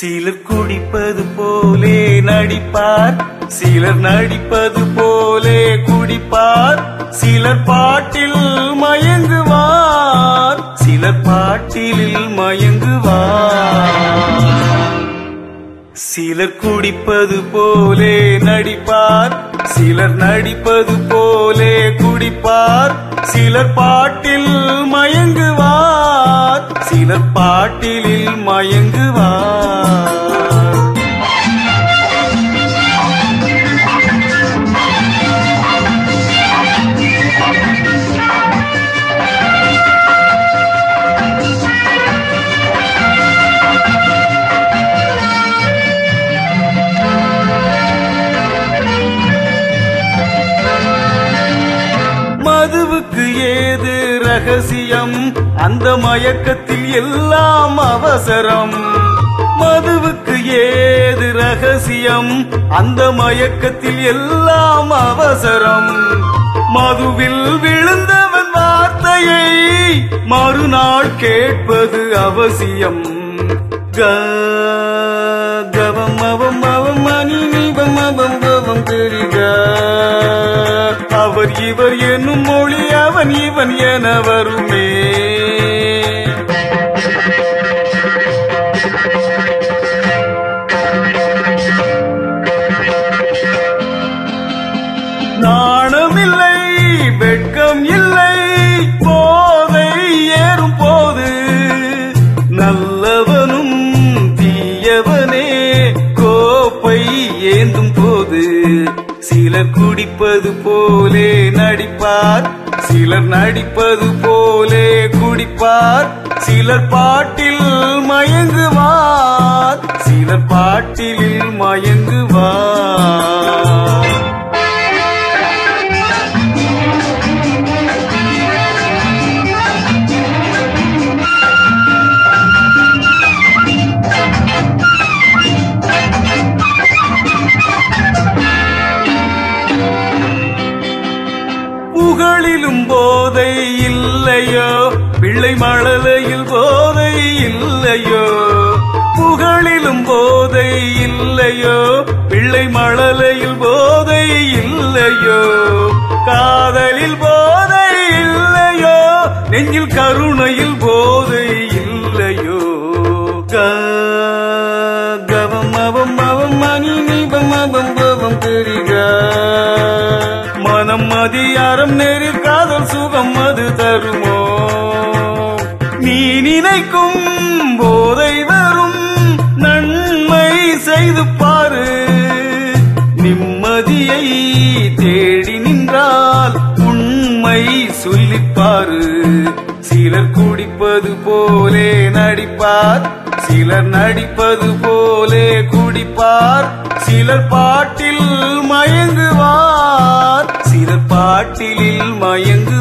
சிலர் குடிப்பது போலே நடிப்பார் சிலர் நடிப்பது போலே குடிப்பார் சிலர் பாட்டில் மயங்குவார் சிலர் பாட்டிலில் மயங்குவார் சிலர் குடிப்பது போலே நடிப்பார் சிலர் நடிப்பது போலே குடிப்பார் சிலர் பாட்டில் மயங்குவார் சிலர் பாட்டிலில் மயங்குவார் மதுவுக்கு ஏது ரகசியம் அந்த மயக்கத்தில் எல்லாம் அவசரம் மதுவுக்கு ஏது ரகசியம் அந்த மயக்கத்தில் எல்லாம் அவசரம் மதுவில் விழுந்தவன் வார்த்தையை மறுநாள் கேட்பது அவசியம் க கவம் அவம் அவம் மணி நிபம் அவம் கவம் பெருக அவர் இவர் என்னும் மொழி அவன் இவன் என வருமே நாணமில்லை வெட்கம் இல்லை போதை ஏறும் போது நல்லவனும் தீயவனே கோப்பை ஏந்தும் போது சிலர் குடிப்பது போலே நடிப்பார் சிலர் நடிப்பது போலே குடிப்பார் சிலர் பாட்டில் மயங்குவார் சிலர் பாட்டிலில் மயங்குவார் புகழிலும் போதை இல்லையோ பிள்ளை மழலையில் போதை இல்லையோ புகழிலும் போதை இல்லையோ பிள்ளை மழலையில் போதை இல்லையோ காதலில் போதை இல்லையோ நெஞ்சில் கருணையில் போதை இல்லையோ க- கவம் அவம் அவம் மணி நிபம் அவம் கவம் பெருக மனம் அதிகாரம் நேரில் காதல் சுகம் அது தருமோ நீ நினைக்கும் போதை வரும் நன்மை செய்து பாரு நிம்மதியை தேடி நின்றால் உண்மை சொல்லிப்பாரு சிலர் குடிப்பது போலே நடிப்பார் சிலர் நடிப்பது போலே குடிப்பார் சிலர் பாட்டில் மயங்குவார் சிலர் பாட்டிலில் மயங்கு